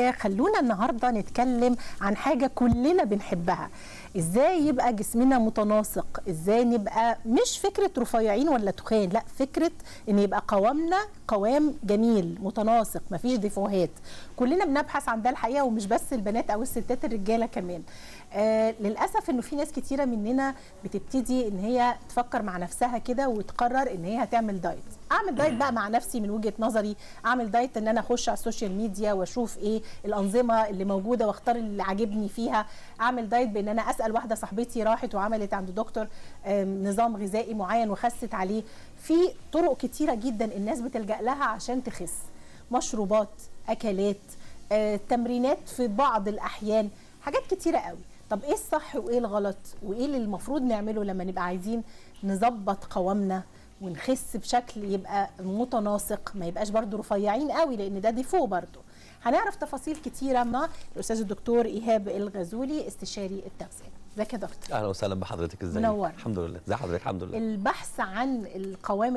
وخلونا النهارده نتكلم عن حاجه كلنا بنحبها ازاي يبقى جسمنا متناسق ازاي نبقى مش فكره رفيعين ولا تخان لا فكره ان يبقى قوامنا قوام جميل متناسق مفيش ديفوهات كلنا بنبحث عن ده الحقيقه ومش بس البنات او الستات الرجاله كمان آه للاسف انه في ناس كتيره مننا بتبتدي ان هي تفكر مع نفسها كده وتقرر ان هي هتعمل دايت اعمل دايت بقى مع نفسي من وجهه نظري اعمل دايت ان انا اخش على السوشيال ميديا واشوف ايه الانظمه اللي موجوده واختار اللي عاجبني فيها اعمل دايت بان انا اسال واحده صاحبتي راحت وعملت عند دكتور نظام غذائي معين وخست عليه في طرق كتيره جدا الناس بتلجا لها عشان تخس مشروبات اكلات آه، تمرينات في بعض الاحيان حاجات كتيره قوي طب ايه الصح وايه الغلط وايه اللي المفروض نعمله لما نبقى عايزين نظبط قوامنا ونخس بشكل يبقى متناسق ما يبقاش برضو رفيعين قوي لان ده ديفو برضو هنعرف تفاصيل كتيره مع الاستاذ الدكتور ايهاب الغزولي استشاري التغذيه ازيك يا دكتور اهلا وسهلا بحضرتك ازيك منور. الحمد لله ازي حضرتك الحمد لله البحث عن القوام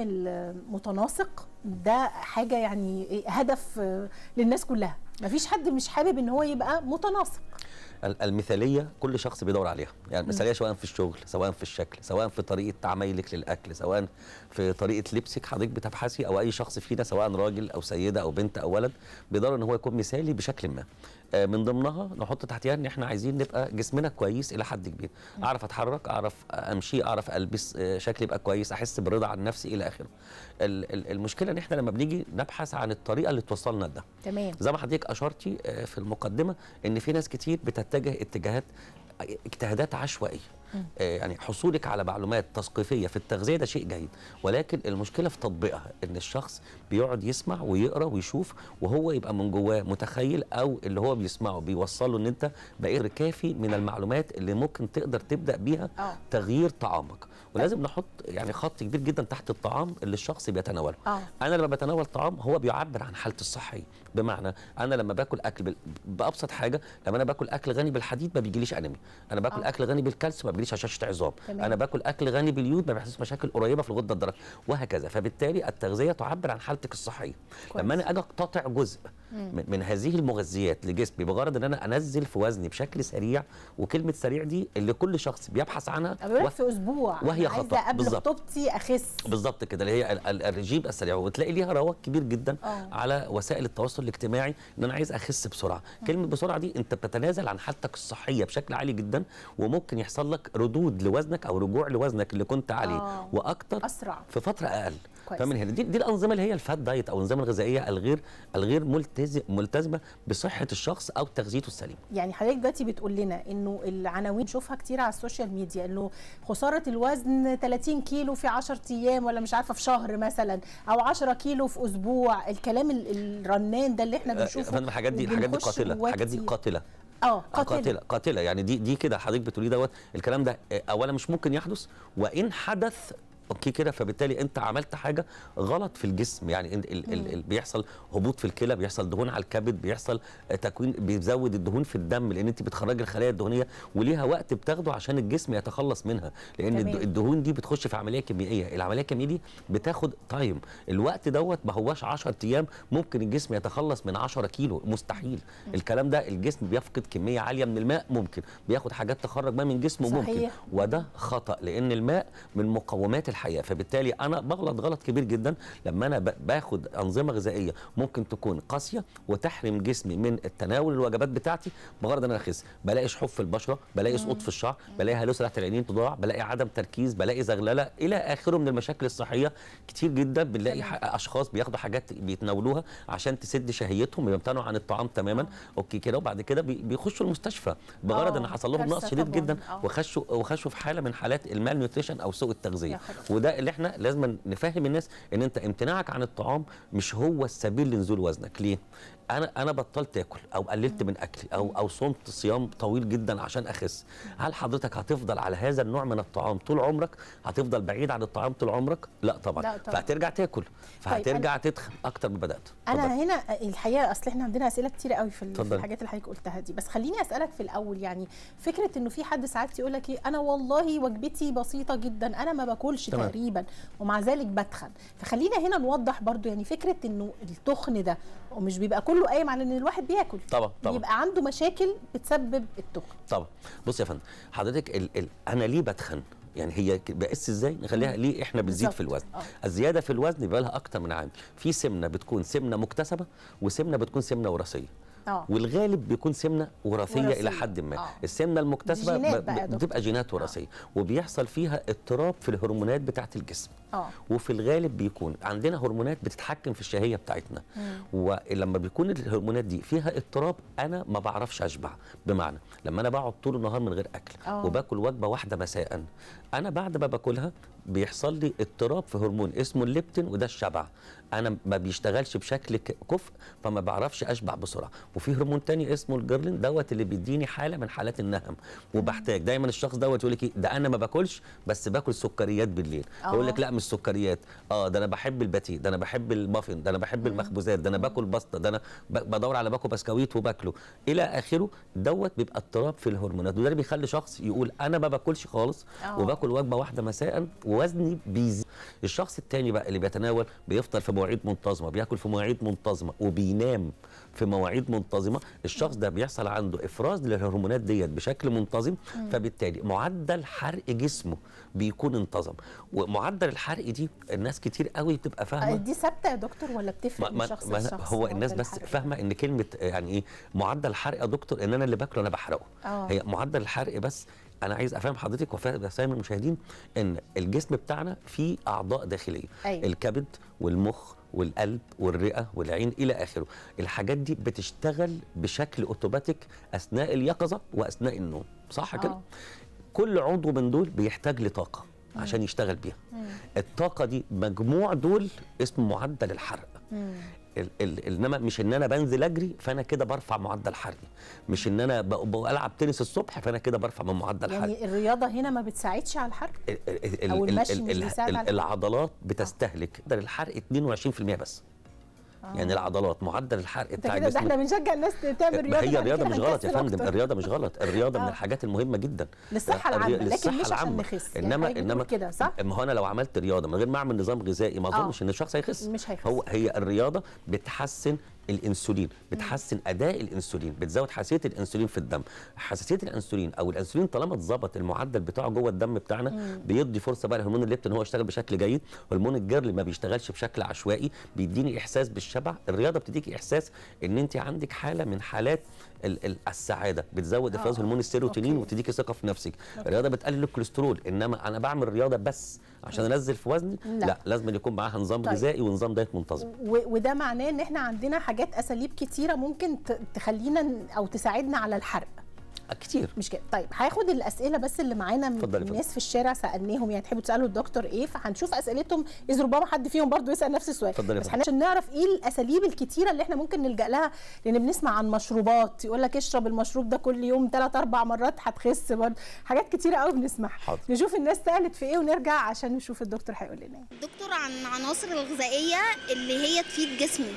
المتناسق ده حاجه يعني إيه، هدف آه، للناس كلها مفيش حد مش حابب ان هو يبقى متناسق ال- المثاليه كل شخص بيدور عليها يعني المثاليه سواء في الشغل سواء في الشكل سواء في طريقه تعاملك للاكل سواء في طريقه لبسك حضرتك بتبحثي او اي شخص فينا سواء راجل او سيده او بنت او ولد بيدور ان هو يكون مثالي بشكل ما آه، من ضمنها نحط تحتها ان احنا عايزين نبقى جسمنا كويس الى حد كبير اعرف اتحرك اعرف امشي اعرف البس آه، شكلي يبقى كويس احس بالرضا عن نفسي الى اخره ال- ال- المشكله ان احنا لما بنيجي نبحث عن الطريقه اللي توصلنا لده تمام زي ما حضرتك اشرتي آه، في المقدمه ان في ناس كتير بتتجه اتجاهات اجتهادات عشوائيه آه، يعني حصولك على معلومات تثقيفيه في التغذيه ده شيء جيد ولكن المشكله في تطبيقها ان الشخص بيقعد يسمع ويقرا ويشوف وهو يبقى من جواه متخيل او اللي هو بيسمعه بيوصله ان انت بقير كافي من المعلومات اللي ممكن تقدر تبدا بيها اه تغيير طعامك ولازم نحط يعني خط كبير جدا تحت الطعام اللي الشخص بيتناوله اه انا لما بتناول طعام هو بيعبر عن حالتي الصحيه بمعنى انا لما باكل اكل بال- بابسط حاجه لما انا باكل اكل غني بالحديد ما بيجيليش انيميا انا باكل آه. اكل غني بالكالسيوم ما بيجيليش هشاشه عظام تمام. انا باكل اكل غني باليود ما بيحصلش مشاكل قريبه في الغده الدرقيه وهكذا فبالتالي التغذيه تعبر عن حالتك الصحيه كويس. لما انا اجي اقتطع جزء مم. من, من هذه المغذيات لجسمي بغرض ان انا انزل في وزني بشكل سريع وكلمه سريع دي اللي كل شخص بيبحث عنها أنا بقول و- لك في اسبوع وهي أنا عايزة خطأ، قبل بالظبط. خطوبتي اخس بالظبط كده اللي هي ال- ال- الرجيم السريع وتلاقي ليها رواج كبير جدا آه. على وسائل التواصل الاجتماعي ان انا عايز اخس بسرعه كلمه بسرعه دي انت بتتنازل عن حالتك الصحيه بشكل عالي جدا وممكن يحصل لك ردود لوزنك او رجوع لوزنك اللي كنت عليه آه. واكتر اسرع في فتره اقل كويس. فمن هنا دي, دي الانظمه اللي هي الفات دايت او الانظمه الغذائيه الغير الغير ملتزم ملتزمه بصحه الشخص او تغذيته السليمه يعني حضرتك دلوقتي بتقول لنا انه العناوين نشوفها كتير على السوشيال ميديا انه خساره الوزن 30 كيلو في 10 ايام ولا مش عارفه في شهر مثلا او 10 كيلو في اسبوع الكلام ال- الرنان ده اللي احنا آه، بنشوفه فندم الحاجات دي الحاجات دي وبنخش قاتله جواه الحاجات دي كتير. قاتله اه قاتلة قاتله قاتلة يعني دي دي كده حضرتك بتقوليه دوت الكلام ده آه، اولا مش ممكن يحدث وان حدث اوكي كده فبالتالي انت عملت حاجه غلط في الجسم يعني ال ال ال ال بيحصل هبوط في الكلى بيحصل دهون على الكبد بيحصل آه، تكوين بيزود الدهون في الدم لان انت بتخرجي الخلايا الدهنيه وليها وقت بتاخده عشان الجسم يتخلص منها لان تمام. الد- الدهون دي بتخش في عمليه كيميائيه العمليه الكيميائيه دي بتاخد تايم الوقت دوت ما هواش 10 ايام ممكن الجسم يتخلص من 10 كيلو مستحيل الكلام ده الجسم بيفقد كميه عاليه من الماء ممكن بياخد حاجات تخرج ما من جسمه ممكن صحيح. وده خطا لان الماء من مقومات الحياه فبالتالي انا بغلط غلط كبير جدا لما انا ب- باخد انظمه غذائيه ممكن تكون قاسيه وتحرم جسمي من التناول الوجبات بتاعتي بغرض ان انا اخس بلاقي شحوف في البشره بلاقي سقوط في الشعر بلاقي هلوسه تحت العينين تضاع بلاقي عدم تركيز بلاقي زغلله الى اخره من المشاكل الصحيه كتير جدا بنلاقي تمام. ح- اشخاص بياخدوا حاجات بيتناولوها عشان تسد شهيتهم بيمتنعوا عن الطعام تماما اوكي كده وبعد كده بي- بيخشوا المستشفى بغرض آه، ان حصل لهم كارثة نقص شديد طبعاً. جدا آه. وخشوا وخشوا في حاله من حالات المال نيوتريشن او سوء يا التغذيه خبر. وده اللي احنا لازم نفهم الناس ان انت امتناعك عن الطعام مش هو السبيل لنزول وزنك ليه انا انا بطلت اكل او قللت من اكلي او او صمت صيام طويل جدا عشان اخس هل حضرتك هتفضل على هذا النوع من الطعام طول عمرك هتفضل بعيد عن الطعام طول عمرك لا طبعا, لا طبعاً. فهترجع تاكل فهترجع تتخن اكتر ما بدات اتفضل. انا هنا الحقيقه اصل احنا عندنا اسئله كتير قوي في, ال- في اتفضل. الحاجات اللي حضرتك قلتها دي بس خليني اسالك في الاول يعني فكره انه في حد ساعات يقول لك ايه انا والله وجبتي بسيطه جدا انا ما باكلش تمام. تقريبا ومع ذلك بتخن فخلينا هنا نوضح برضو يعني فكره انه التخن ده ومش بيبقى كله كله قايم على ان الواحد بياكل طبعا طبعا بيبقى عنده مشاكل بتسبب التخن طبعا بص يا فندم حضرتك ال ال انا ليه بتخن يعني هي ك- بقيس ازاي نخليها ليه احنا بنزيد في بالظبط. الوزن آه. الزياده في الوزن بيبقى لها اكتر من عامل في سمنه بتكون سمنه مكتسبه وسمنه بتكون سمنه وراثيه اه والغالب بيكون سمنه وراثيه, وراثية. الى حد ما آه. السمنه المكتسبه جينات ب- بقى يا ب- دكتور. بتبقى جينات وراثيه وبيحصل فيها اضطراب في الهرمونات بتاعه الجسم اه وفي الغالب بيكون عندنا هرمونات بتتحكم في الشهيه بتاعتنا ولما بيكون الهرمونات دي فيها اضطراب انا ما بعرفش اشبع بمعنى لما انا بقعد طول النهار من غير اكل آه. وباكل وجبه واحده مساء انا بعد ما باكلها بيحصل لي اضطراب في هرمون اسمه الليبتين وده الشبع انا ما بيشتغلش بشكل ك- كفء فما بعرفش اشبع بسرعه وفي هرمون تاني اسمه الجرلين دوت اللي بيديني حاله من حالات النهم وبحتاج دايما الشخص دوت يقول لك إيه، ده انا ما باكلش بس باكل سكريات بالليل آه. يقول لك لا مش سكريات اه ده انا بحب الباتيه ده انا بحب المافن ده انا بحب المخبوزات ده انا باكل بسطه ده انا ب- بدور على باكو بسكويت وباكله الى اخره دوت بيبقى اضطراب في الهرمونات وده اللي بيخلي شخص يقول انا ما باكلش خالص آه. وباكل وجبه واحده مساء ووزني بيزيد الشخص التاني بقى اللي بيتناول بيفطر في مواعيد منتظمه بياكل في مواعيد منتظمه وبينام في مواعيد منتظمه الشخص ده بيحصل عنده افراز للهرمونات ديت بشكل منتظم فبالتالي معدل حرق جسمه بيكون انتظم ومعدل الحرق دي الناس كتير قوي بتبقى آه، فاهمه دي ثابته يا دكتور ولا بتفرق من شخص ما لشخص هو الناس معدل بس الحرق؟ فاهمه ان كلمه يعني ايه معدل الحرق يا دكتور ان انا اللي باكله انا بحرقه آه. هي معدل الحرق بس انا عايز افهم حضرتك وفاهم المشاهدين ان الجسم بتاعنا فيه اعضاء داخليه أيوة. الكبد والمخ والقلب والرئه والعين الى اخره الحاجات دي بتشتغل بشكل اوتوماتيك اثناء اليقظه واثناء النوم صح كده آه. كل عضو من دول بيحتاج لطاقه عشان يشتغل بيها الطاقه دي مجموع دول اسمه معدل الحرق مم. ال ال انما مش ان انا بنزل اجري فانا كده برفع معدل حرقي مش ان انا ب- بلعب تنس الصبح فانا كده برفع من معدل حرقي يعني الرياضه هنا ما بتساعدش على الحرق ال- ال- ال- أو ال- المشي ال- مش ال- بيساعد ال- على الحرق؟ العضلات بتستهلك معدل الحرق 22% بس يعني العضلات معدل الحرق انت بتاع كده ده الجسم احنا بنشجع الناس تعمل رياضه ما هي بعد الرياضه كده مش غلط يا هنكسل فندم أكتر. الرياضه مش غلط الرياضه من آه. الحاجات المهمه جدا للصحة الري- العامة، لكن للصحة مش عشان العامة. نخس. يعني انما حضرتك بتقول انما كده، صح؟ ما هو انا لو عملت رياضه من غير ما اعمل نظام غذائي ما آه. اظنش ان الشخص هيخس مش هيخس. هو هي الرياضه بتحسن الانسولين بتحسن اداء الانسولين بتزود حساسيه الانسولين في الدم حساسيه الانسولين او الانسولين طالما اتظبط المعدل بتاعه جوه الدم بتاعنا بيدي فرصه بقى لهرمون الليبتين هو يشتغل بشكل جيد هرمون الجرل ما بيشتغلش بشكل عشوائي بيديني احساس بالشبع الرياضه بتديكي احساس ان انت عندك حاله من حالات ال- ال- السعاده بتزود افراز آه. هرمون السيروتونين أوكي. وتديكي ثقه في نفسك الرياضه بتقلل الكوليسترول انما انا بعمل رياضه بس عشان انزل في وزني لا. لا, لا لازم يكون معاها نظام طيب. غذائي ونظام دايت منتظم و- وده معناه ان احنا عندنا حاجات اساليب كتيره ممكن ت- تخلينا ن- او تساعدنا على الحرق كتير مش كده طيب هاخد الاسئله بس اللي معانا من اتفضلي، اتفضلي. الناس في الشارع سالناهم يعني تحبوا تسالوا الدكتور ايه فهنشوف اسئلتهم اذا ربما حد فيهم برضو يسال نفس السؤال اتفضلي، بس اتفضلي. عشان نعرف ايه الاساليب الكتيره اللي احنا ممكن نلجا لها لان بنسمع عن مشروبات يقول لك اشرب المشروب ده كل يوم ثلاث اربع مرات هتخس برضه حاجات كتيره قوي بنسمعها حاضر. نشوف الناس سالت في ايه ونرجع عشان نشوف الدكتور هيقول لنا ايه دكتور عن عناصر الغذائية اللي هي تفيد جسمي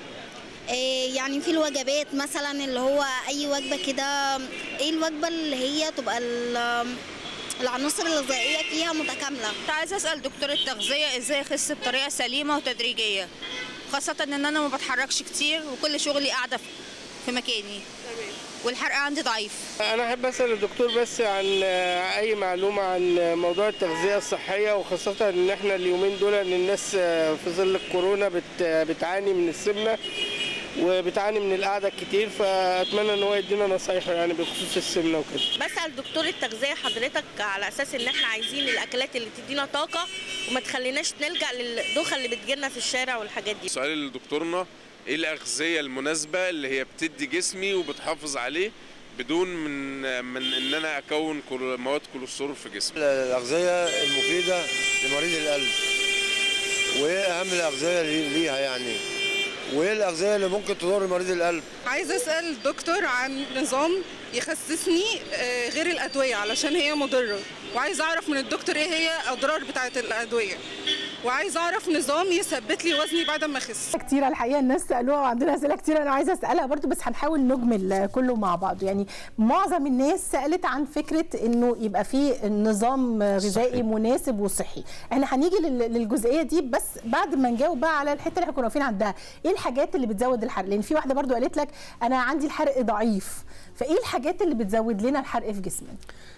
إيه يعني في الوجبات مثلا اللي هو اي وجبة كده ايه الوجبة اللي هي تبقى ال- العناصر الغذائية فيها متكاملة كنت عايزه اسال دكتور التغذيه ازاي اخس بطريقه سليمه وتدريجيه خاصه ان انا ما بتحركش كتير وكل شغلي قاعده في مكاني والحرق عندي ضعيف أنا أحب أسأل الدكتور بس عن آه، أي معلومة عن موضوع التغذية الصحية وخاصة إن إحنا اليومين دول إن الناس آه، في ظل الكورونا بت- بتعاني من السمنة وبتعاني من القعدة كتير فأتمنى إن هو يدينا نصايح يعني بخصوص السمنة وكده. بسأل دكتور التغذية حضرتك على أساس إن إحنا عايزين الأكلات اللي تدينا طاقة وما تخليناش نلجأ للدوخة اللي بتجيلنا في الشارع والحاجات دي سؤال لدكتورنا ايه الاغذيه المناسبه اللي هي بتدي جسمي وبتحافظ عليه بدون من من ان انا اكون كل- مواد كوليسترول في جسمي الأغذية المفيدة لمريض القلب وإيه أهم الأغذية لي- ليها يعني وإيه الأغذية اللي ممكن تضر مريض القلب عايزه اسال الدكتور عن نظام يخسسني آه، غير الادويه علشان هي مضره وعايزه اعرف من الدكتور ايه هي اضرار بتاعه الادويه وعايزه اعرف نظام يثبت لي وزني بعد ما اخس كتير الحقيقه الناس سالوها وعندنا اسئله كتير انا عايزه اسالها برضو بس هنحاول نجمل كله مع بعض يعني معظم الناس سالت عن فكره انه يبقى في نظام غذائي صحي. مناسب وصحي احنا هنيجي لل- للجزئيه دي بس بعد ما نجاوب بقى على الحته اللي احنا كنا واقفين عندها ايه الحاجات اللي بتزود الحرق لان في واحده برضو قالت لك انا عندي الحرق ضعيف فايه الحاجات اللي بتزود لنا الحرق في جسمنا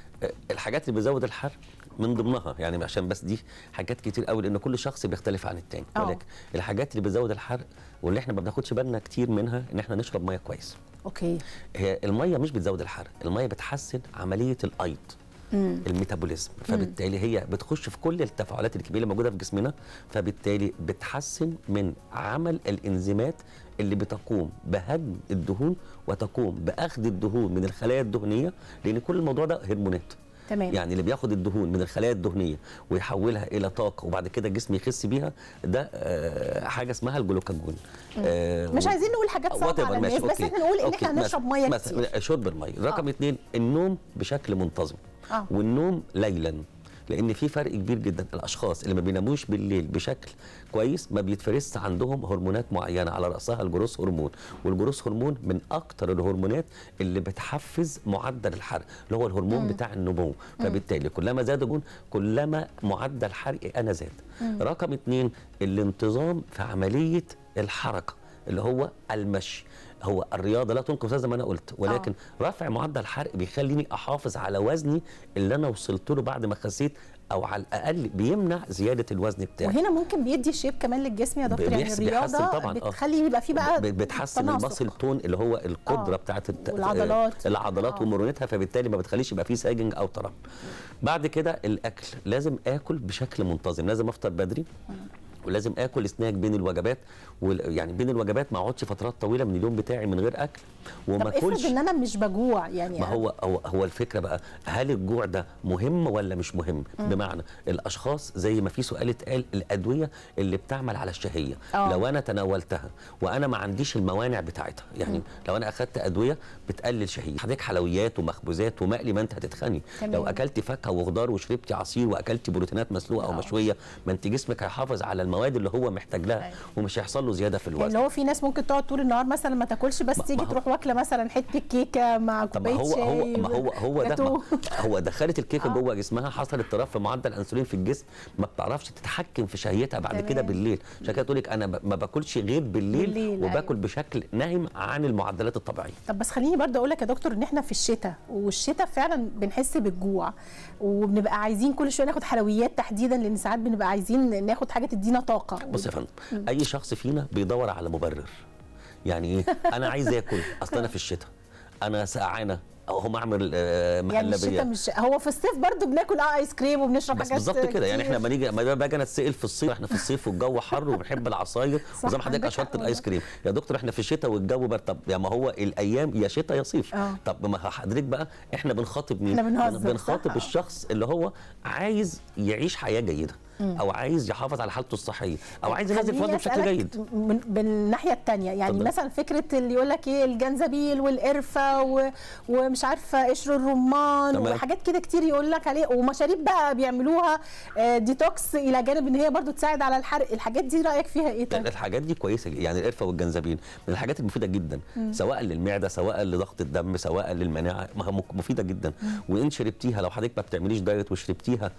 الحاجات اللي بتزود الحرق من ضمنها يعني عشان بس دي حاجات كتير قوي لان كل شخص بيختلف عن التاني آه. ولكن الحاجات اللي بتزود الحرق واللي احنا ما بناخدش بالنا كتير منها ان احنا نشرب ميه كويس اوكي هي الميه مش بتزود الحرق الميه بتحسن عمليه الايض الميتابوليزم فبالتالي هي بتخش في كل التفاعلات الكبيره اللي موجوده في جسمنا فبالتالي بتحسن من عمل الانزيمات اللي بتقوم بهدم الدهون وتقوم باخذ الدهون من الخلايا الدهنيه لان كل الموضوع ده هرمونات تمام يعني اللي بياخد الدهون من الخلايا الدهنيه ويحولها الى طاقه وبعد كده الجسم يخس بيها ده آه، حاجه اسمها الجلوكاجون آه، مش عايزين نقول حاجات صعبه whatever، على الناس ماشي، بس أوكي. احنا نقول ان أوكي، احنا مثلا- نشرب ميه كتير مثلا شرب الميه رقم آه. اثنين النوم بشكل منتظم آه. والنوم ليلا لان في فرق كبير جدا الاشخاص اللي ما بيناموش بالليل بشكل كويس ما بيتفرزش عندهم هرمونات معينه على راسها الجروس هرمون والجروس هرمون من اكتر الهرمونات اللي بتحفز معدل الحرق اللي هو الهرمون مم. بتاع النمو فبالتالي كلما زاد الدهون كلما معدل حرقي انا زاد رقم اثنين الانتظام في عمليه الحركه اللي هو المشي هو الرياضه لا تنقص زي ما انا قلت ولكن آه. رفع معدل الحرق بيخليني احافظ على وزني اللي انا وصلت له بعد ما خسيت او على الاقل بيمنع زياده الوزن بتاعي وهنا ممكن بيدي شيب كمان للجسم يا دكتور يعني بيحس- بيحسن الرياضه طبعاً، آه. بتخلي يبقى في بقى ب- بتحسن تناسق. الماسل تون اللي هو القدره آه. آه. بتاعت الت... والعضلات. العضلات آه. آه. ومرونتها فبالتالي ما بتخليش يبقى فيه ساجنج او ترهل بعد كده الاكل لازم اكل بشكل منتظم لازم افطر بدري ولازم اكل سناك بين الوجبات وال... يعني بين الوجبات ما اقعدش فترات طويله من اليوم بتاعي من غير اكل وما طب افرض اكلش ان انا مش بجوع يعني ما هو هو هو الفكره بقى هل الجوع ده مهم ولا مش مهم بمعنى الاشخاص زي ما في سؤال اتقال الادويه اللي بتعمل على الشهيه آه. لو انا تناولتها وانا ما عنديش الموانع بتاعتها يعني لو انا اخدت ادويه بتقلل شهيه حضرتك حلويات ومخبوزات ومقلي ما انت هتتخني تمام. لو اكلت فاكهه وخضار وشربتي عصير واكلتي بروتينات مسلوقه او آه. مشويه ما انت جسمك هيحافظ على المواد اللي هو محتاج لها أيوة. ومش هيحصل له زياده في يعني الوزن اللي هو في ناس ممكن تقعد طول النهار مثلا ما تاكلش بس ما- تيجي ما هو- تروح واكله مثلا حته كيكه مع طب ما كوبايه هو شاي هو ما هو هو ده جاتوه. ما هو دخلت الكيكه آه. جوه جسمها حصل اضطراب في معدل الانسولين في الجسم ما بتعرفش تتحكم في شهيتها بعد كده تمام. بالليل عشان كده تقول لك انا ب- ما باكلش غير بالليل, بالليل، وباكل أيوة. بشكل نايم عن المعدلات الطبيعيه طب بس خليني برضه اقول لك يا دكتور ان احنا في الشتاء والشتاء فعلا بنحس بالجوع وبنبقى عايزين كل شويه ناخد حلويات تحديدا لان ساعات بنبقى عايزين ناخد حاجه تدينا طاقه بص يا فندم اي شخص فينا بيدور على مبرر يعني ايه انا عايز اكل اصل انا في الشتاء انا سقعانه او هم اعمل آه، يعني الشتاء مهلبيه مش هو في الصيف برضه بناكل اه ايس كريم وبنشرب بس حاجات بالظبط كده يعني كتير. احنا لما نيجي لما باجي انا اتسال في الصيف احنا في الصيف والجو حر وبنحب العصاير صح، وزي ما حضرتك عندك اشرت حق الايس والله. كريم يا دكتور احنا في الشتاء والجو برد طب يا ما هو الايام يا شتاء يا صيف آه. طب ما حضرتك بقى احنا بنخاطب مين إحنا بنهزر، بنخاطب صح، آه. الشخص اللي هو عايز يعيش حياه جيده او عايز يحافظ على حالته الصحيه او عايز ينزل في خليني وزنه بشكل أسألك جيد من بالناحيه الثانيه يعني اتفضل. مثلا فكره اللي يقول لك ايه الجنزبيل والقرفه و... ومش عارفه قشر الرمان تمام. وحاجات كده كتير يقول لك عليه ومشاريب بقى بيعملوها آه، ديتوكس الى جانب ان هي برضو تساعد على الحرق الحاجات دي رايك فيها ايه لا، طيب؟ الحاجات دي كويسه يعني القرفه والجنزبيل من الحاجات المفيده جدا سواء للمعده سواء لضغط الدم سواء للمناعه ما هي مك- مفيده جدا وان شربتيها لو حضرتك ما بتعمليش دايت وشربتيها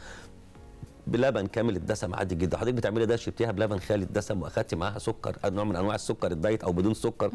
بلبن كامل الدسم عادي جدا حضرتك بتعملي ده شربتيها بلبن خالي الدسم واخدتي معاها سكر نوع من انواع السكر الدايت او بدون سكر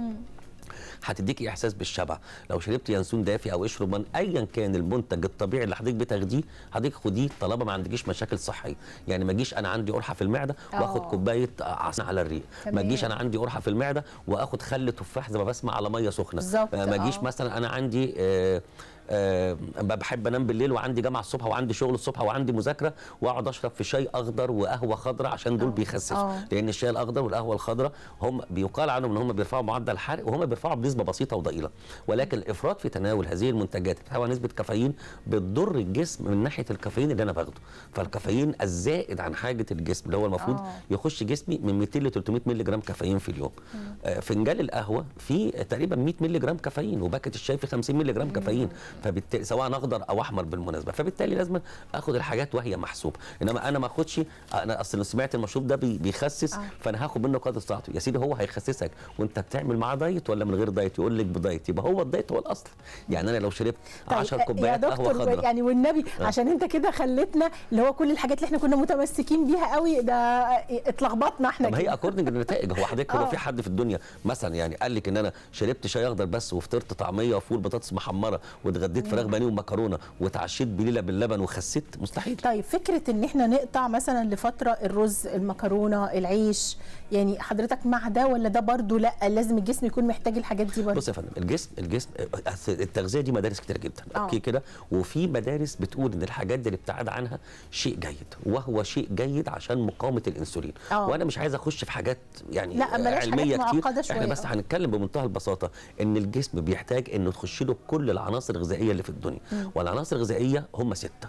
هتديكي احساس بالشبع لو شربت ينسون دافي او قشر رمان ايا كان المنتج الطبيعي اللي حضرتك بتاخديه حضرتك خديه طالما ما عندكيش مشاكل صحيه يعني ما اجيش انا عندي قرحه في المعده واخد آه. كوبايه عصير على الريق ما تمام. اجيش انا عندي قرحه في المعده واخد خل تفاح زي ما بسمع على ميه سخنه بالظبط، آه، ما اجيش آه. مثلا انا عندي آه أه بحب انام بالليل وعندي جامعه الصبح وعندي شغل الصبح وعندي مذاكره واقعد اشرب في شاي اخضر وقهوه خضراء عشان دول بيخسسوا آه. لان الشاي الاخضر والقهوه الخضراء هم بيقال عنهم ان هم بيرفعوا معدل الحرق وهم بيرفعوا بنسبه بسيطه وضئيله ولكن الافراط في تناول هذه المنتجات بتحتوي على نسبه كافيين بتضر الجسم من ناحيه الكافيين اللي انا باخده فالكافيين الزائد عن حاجه الجسم اللي هو المفروض آه. يخش جسمي من 200 ل 300 مللي جرام كافيين في اليوم آه، فنجان القهوه فيه تقريبا 100 مللي جرام كافيين وباكت الشاي فيه 50 مللي جرام كافيين فبالتالي سواء اخضر او احمر بالمناسبه فبالتالي لازم اخد الحاجات وهي محسوبه انما انا ما اخدش انا اصل سمعت المشروب ده بي- بيخسس آه. فانا هاخد منه قدر استطاعته يا سيدي هو هيخسسك وانت بتعمل معاه دايت ولا من غير دايت يقول لك بدايت يبقى هو الدايت هو الاصل يعني انا لو شربت 10 يا كوبايات قهوه دكتور خضراء يعني والنبي آه. عشان انت كده خلتنا اللي هو كل الحاجات اللي احنا كنا متمسكين بيها قوي ده اتلخبطنا احنا طب هي كده. اكوردنج للنتائج هو حضرتك آه. هو في حد في الدنيا مثلا يعني قال لك ان انا شربت شاي اخضر بس وفطرت طعميه وفول بطاطس محمره واتغديت فراخ بانيه ومكرونه واتعشيت بليله باللبن وخسيت مستحيل طيب فكره ان احنا نقطع مثلا لفتره الرز المكرونه العيش يعني حضرتك مع ده ولا ده برضو لا لازم الجسم يكون محتاج الحاجات دي برضو بص يا فندم الجسم الجسم أصل التغذيه دي مدارس كتير جدا آه. اوكي كده وفي مدارس بتقول ان الحاجات دي الابتعاد عنها شيء جيد وهو شيء جيد عشان مقاومه الانسولين آه. وانا مش عايز اخش في حاجات يعني لا، بلاش علميه حاجات كتير معقدة شوية، احنا بس آه. هنتكلم بمنتهى البساطه ان الجسم بيحتاج انه تخش له كل العناصر الغذائيه اللي في الدنيا والعناصر الغذائيه هم سته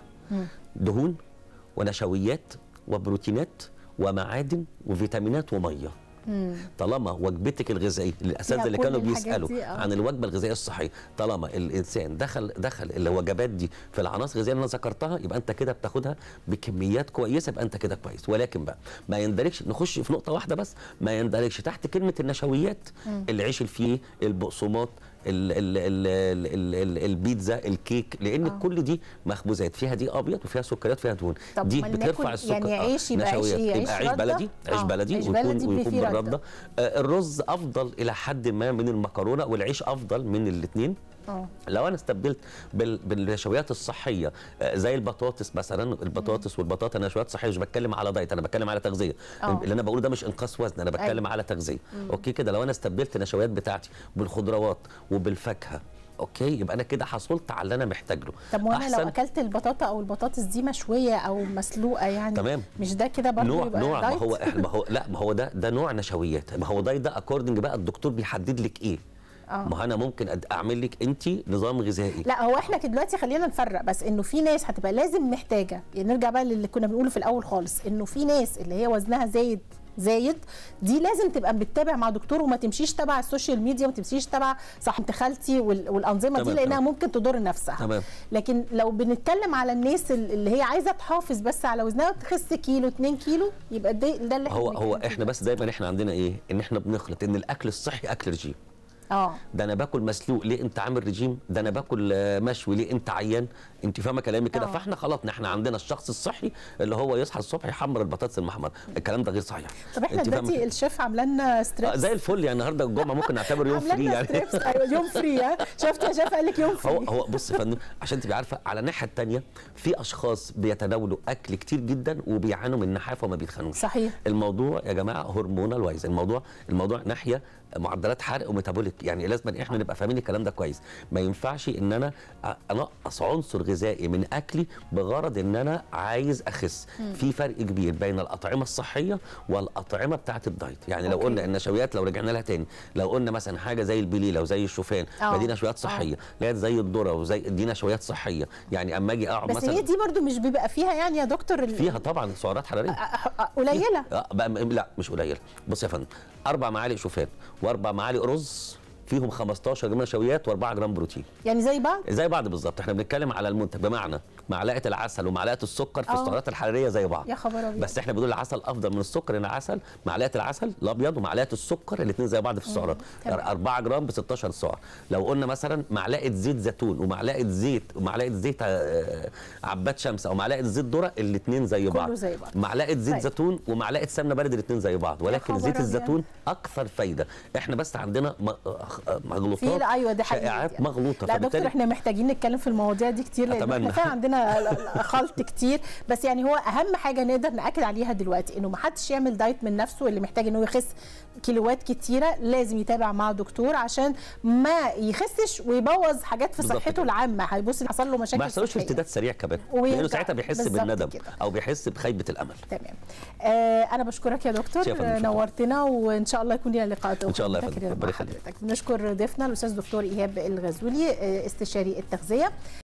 دهون ونشويات وبروتينات ومعادن وفيتامينات وميه طالما وجبتك الغذائيه الاساتذه فيها اللي كل كانوا الحاجات بيسالوا دي، آه. عن الوجبه الغذائيه الصحيه طالما الانسان دخل دخل الوجبات دي في العناصر الغذائيه اللي انا ذكرتها يبقى انت كده بتاخدها بكميات كويسه يبقى انت كده كويس ولكن بقى ما يندرجش نخش في نقطه واحده بس ما يندرجش تحت كلمه النشويات العيش الفيه البقسماط ال ال ال ال ال ال البيتزا الكيك لان آه. كل دي مخبوزات فيها دي ابيض وفيها سكريات فيها دهون طب دي أمال بترفع ناكل السكر يعني آه، عيش يبقى عيش نشويات. إيه؟ عيش يبقى عيش ردة؟ بلدي عيش آه، بلدي عيش ويكون بلدي ويكون فيه ردة. بالرده آه، الرز افضل الى حد ما من المكرونه والعيش افضل من الاثنين اه لو انا استبدلت بال- بالنشويات الصحيه آه، زي البطاطس مثلا البطاطس والبطاطا نشويات صحيه مش بتكلم على دايت انا بتكلم على تغذيه آه. اللي انا بقوله ده مش انقاص وزن انا بتكلم أيوة. على تغذيه اوكي كده لو انا استبدلت النشويات بتاعتي بالخضروات وبالفاكهه اوكي يبقى انا كده حصلت على اللي انا محتاج له طب وانا لو أحسن اكلت البطاطا او البطاطس دي مشويه او مسلوقه يعني تمام. مش ده كده برضه نوع يبقى نوع ما دايت؟ هو إحنا- ما هو لا ما هو ده ده نوع نشويات ما هو ده ده اكوردنج بقى الدكتور بيحدد لك ايه آه. ما هو انا ممكن أد- اعمل لك انت نظام غذائي لا هو احنا كده دلوقتي خلينا نفرق بس انه في ناس هتبقى لازم محتاجه يعني نرجع بقى للي كنا بنقوله في الاول خالص انه في ناس اللي هي وزنها زايد زايد دي لازم تبقى بتتابع مع دكتور وما تمشيش تبع السوشيال ميديا وما تمشيش تبع صاحبة خالتي وال- والانظمه دي تمام، لانها تمام. ممكن تضر نفسها تمام. لكن لو بنتكلم على الناس ال- اللي هي عايزه تحافظ بس على وزنها وتخس كيلو 2 كيلو يبقى ده ده اللي هو بنتكلم هو فيه احنا بس دايما احنا عندنا ايه ان احنا بنخلط ان الاكل الصحي اكل رجيم اه ده انا باكل مسلوق ليه انت عامل رجيم ده انا باكل آه، مشوي ليه انت عيان انت فاهمه كلامي كده آه. فاحنا خلطنا احنا عندنا الشخص الصحي اللي هو يصحى الصبح يحمر البطاطس المحمره الكلام ده غير صحيح طب احنا أنت فاهمة دلوقتي كده؟ الشيف عامله لنا آه، ستريبس زي الفل يعني النهارده الجمعه ممكن نعتبر يوم فري يعني ستريبس ايوه يوم فري ها شفت يا شيف قال لك يوم فري هو هو بص يا فندم عشان تبقى عارفه على الناحيه الثانيه في اشخاص بيتناولوا اكل كتير جدا وبيعانوا من نحافه وما بيتخنوش صحيح. الموضوع يا جماعه هرمونال وايز الموضوع الموضوع ناحيه معدلات حرق وميتابوليك يعني لازم إن احنا نبقى فاهمين الكلام ده كويس ما ينفعش ان انا أ- انقص عنصر غذائي من اكلي بغرض ان انا عايز اخس في فرق كبير بين الاطعمه الصحيه والاطعمه بتاعه الدايت يعني لو أوكي. قلنا النشويات لو رجعنا لها تاني لو قلنا مثلا حاجه زي البليله وزي الشوفان آه. ما دي نشويات صحيه لا زي الذره وزي دي نشويات صحيه يعني اما اجي اقعد بس مثلا هي دي برضو مش بيبقى فيها يعني يا دكتور ال- فيها طبعا سعرات حراريه أ- أ- قليله آه، بقى م- لا مش قليله بص يا فندم اربع معالق شوفان واربع معالق رز فيهم 15 جرام نشويات و4 جرام بروتين يعني زي بعض زي بعض بالظبط احنا بنتكلم على المنتج بمعنى معلقه العسل ومعلقه السكر في آه. السعرات الحراريه زي بعض يا خبر أبيض. بس احنا بنقول العسل افضل من السكر ان العسل معلقه العسل الابيض ومعلقه السكر الاثنين زي بعض في السعرات تمام. 4 جرام ب 16 سعر لو قلنا مثلا معلقه زيت زيتون ومعلقه زيت ومعلقه زيت آه، عباد شمس او معلقه زيت ذره الاثنين زي كله بعض زي بعض. معلقه زيت طيب. زيتون ومعلقه سمنه بلدي الاثنين زي بعض ولكن خبر زيت أبيض. الزيتون اكثر فايده احنا بس عندنا م- مغلوطات في ايوه ده حقيقي شائعات يعني. مغلوطه لا دكتور احنا محتاجين نتكلم في المواضيع دي كتير لان أتمنى. احنا فعلا عندنا خلط كتير بس يعني هو اهم حاجه نقدر ناكد عليها دلوقتي انه ما حدش يعمل دايت من نفسه اللي محتاج انه يخس كيلوات كتيره لازم يتابع مع دكتور عشان ما يخسش ويبوظ حاجات في بالظبط صحته كده. العامه هيبص إن حصل له مشاكل ما يحصلوش صحية. ارتداد سريع كمان ويرجع. لانه ساعتها بيحس بالظبط بالندم كده. او بيحس بخيبه الامل تمام آه انا بشكرك يا دكتور شكراً، شكراً. نورتنا وان شاء الله يكون لنا لقاءات إن شاء الله يا أخرى فندم. مع ربنا يخليك. حضرتك بنشكر ضيفنا الاستاذ دكتور ايهاب الغزولي آه، استشاري التغذيه